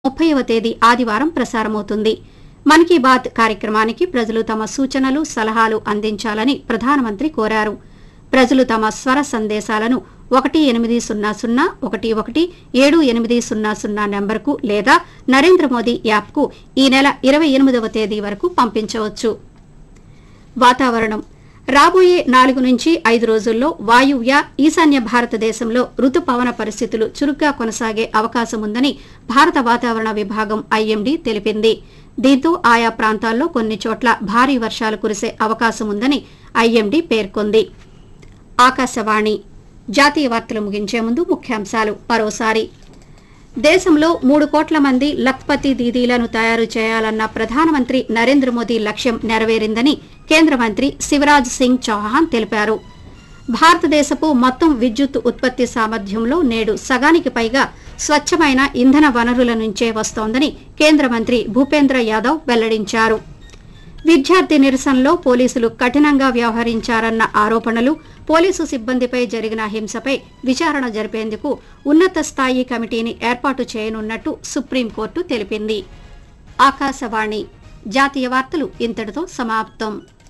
ముప్పైవ తేదీ ఆదివారం ప్రసారమవుతుంది మన్ కీ బాత్ కార్యక్రమానికి ప్రజలు తమ సూచనలు సలహాలు అందించాలని ప్రధానమంత్రి కోరారు ప్రజలు తమ స్వర సందేశాలను ఒకటి ఎనిమిది సున్నా సున్నా ఒకటి ఒకటి ఏడు ఎనిమిది సున్నా సున్నా నెంబర్కు లేదా నరేంద్ర మోదీ యాప్కు ఈ నెల ఇరవై ఎనిమిదవ తేదీ వరకు పంపించవచ్చు వాతావరణం రాబోయే నాలుగు నుంచి ఐదు రోజుల్లో వాయువ్య ఈశాన్య భారతదేశంలో రుతుపవన పరిస్థితులు చురుగ్గా కొనసాగే అవకాశం ఉందని భారత వాతావరణ విభాగం ఐఎండీ తెలిపింది దీంతో ఆయా ప్రాంతాల్లో కొన్ని చోట్ల భారీ వర్షాలు కురిసే అవకాశం ఉందని ఐఎండీ పేర్కొంది ఆకాశవాణి జాతీయ వార్తలు ముగించే ముందు ముఖ్యాంశాలు మరోసారి దేశంలో మూడు కోట్ల మంది లఖ్పతి దీదీలను తయారు చేయాలన్న ప్రధానమంత్రి నరేంద్ర మోదీ లక్ష్యం నెరవేరిందని కేంద్ర మంత్రి శివరాజ్ సింగ్ చౌహాన్ తెలిపారు భారతదేశపు మొత్తం విద్యుత్ ఉత్పత్తి సామర్థ్యంలో నేడు సగానికి పైగా స్వచ్ఛమైన ఇంధన వనరుల నుంచే వస్తోందని కేంద్ర మంత్రి భూపేంద్ర యాదవ్ వెల్లడించారు విద్యార్థి నిరసనలో పోలీసులు కఠినంగా వ్యవహరించారన్న ఆరోపణలు పోలీసు సిబ్బందిపై జరిగిన హింసపై విచారణ జరిపేందుకు ఉన్నత స్థాయి కమిటీని ఏర్పాటు చేయనున్నట్టు సుప్రీంకోర్టు తెలిపింది ఆకాశవాణి జాతీయ వార్తలు ఇంతటితో సమాప్తం